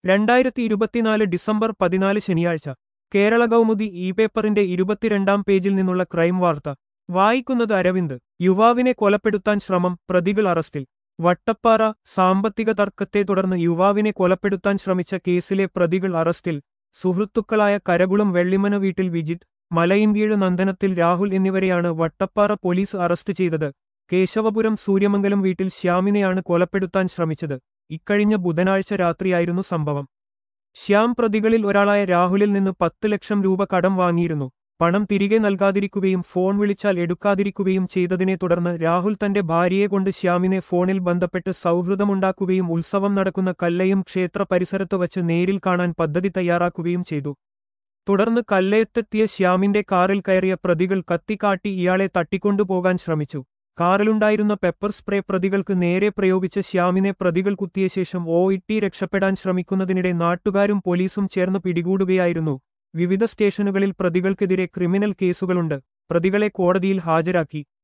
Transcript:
രണ്ടായിരത്തി ഇരുപത്തിനാല് ഡിസംബർ പതിനാല് ശനിയാഴ്ച കേരള കൗമുദി ഇ പേപ്പറിന്റെ ഇരുപത്തിരണ്ടാം പേജിൽ നിന്നുള്ള ക്രൈം വാർത്ത വായിക്കുന്നത് അരവിന്ദ് യുവാവിനെ കൊലപ്പെടുത്താൻ ശ്രമം പ്രതികൾ അറസ്റ്റിൽ വട്ടപ്പാറ സാമ്പത്തിക തർക്കത്തെ തുടർന്ന് യുവാവിനെ കൊലപ്പെടുത്താൻ ശ്രമിച്ച കേസിലെ പ്രതികൾ അറസ്റ്റിൽ സുഹൃത്തുക്കളായ കരകുളം വെള്ളിമന വീട്ടിൽ വിജിത് മലയിൻകീഴ് നന്ദനത്തിൽ രാഹുൽ എന്നിവരെയാണ് വട്ടപ്പാറ പോലീസ് അറസ്റ്റ് ചെയ്തത് കേശവപുരം സൂര്യമംഗലം വീട്ടിൽ ശ്യാമിനെയാണ് കൊലപ്പെടുത്താൻ ശ്രമിച്ചത് ഇക്കഴിഞ്ഞ ബുധനാഴ്ച രാത്രിയായിരുന്നു സംഭവം ശ്യാം പ്രതികളിൽ ഒരാളായ രാഹുലിൽ നിന്ന് പത്ത് ലക്ഷം രൂപ കടം വാങ്ങിയിരുന്നു പണം തിരികെ നൽകാതിരിക്കുകയും ഫോൺ വിളിച്ചാൽ എടുക്കാതിരിക്കുകയും ചെയ്തതിനെ തുടർന്ന് രാഹുൽ തന്റെ ഭാര്യയെ കൊണ്ട് ശ്യാമിനെ ഫോണിൽ ബന്ധപ്പെട്ട് സൗഹൃദമുണ്ടാക്കുകയും ഉത്സവം നടക്കുന്ന കല്ലയം ക്ഷേത്ര പരിസരത്ത് വച്ച് നേരിൽ കാണാൻ പദ്ധതി തയ്യാറാക്കുകയും ചെയ്തു തുടർന്ന് കല്ലയത്തെത്തിയ ശ്യാമിന്റെ കാറിൽ കയറിയ പ്രതികൾ കത്തിക്കാട്ടി ഇയാളെ തട്ടിക്കൊണ്ടുപോകാൻ ശ്രമിച്ചു കാറിലുണ്ടായിരുന്ന പെപ്പർ സ്പ്രേ പ്രതികൾക്ക് നേരെ പ്രയോഗിച്ച ശ്യാമിനെ പ്രതികൾ കുത്തിയ ശേഷം ഓ ഇട്ടി രക്ഷപ്പെടാൻ ശ്രമിക്കുന്നതിനിടെ നാട്ടുകാരും പോലീസും ചേർന്ന് പിടികൂടുകയായിരുന്നു വിവിധ സ്റ്റേഷനുകളിൽ പ്രതികൾക്കെതിരെ ക്രിമിനൽ കേസുകളുണ്ട് പ്രതികളെ കോടതിയിൽ ഹാജരാക്കി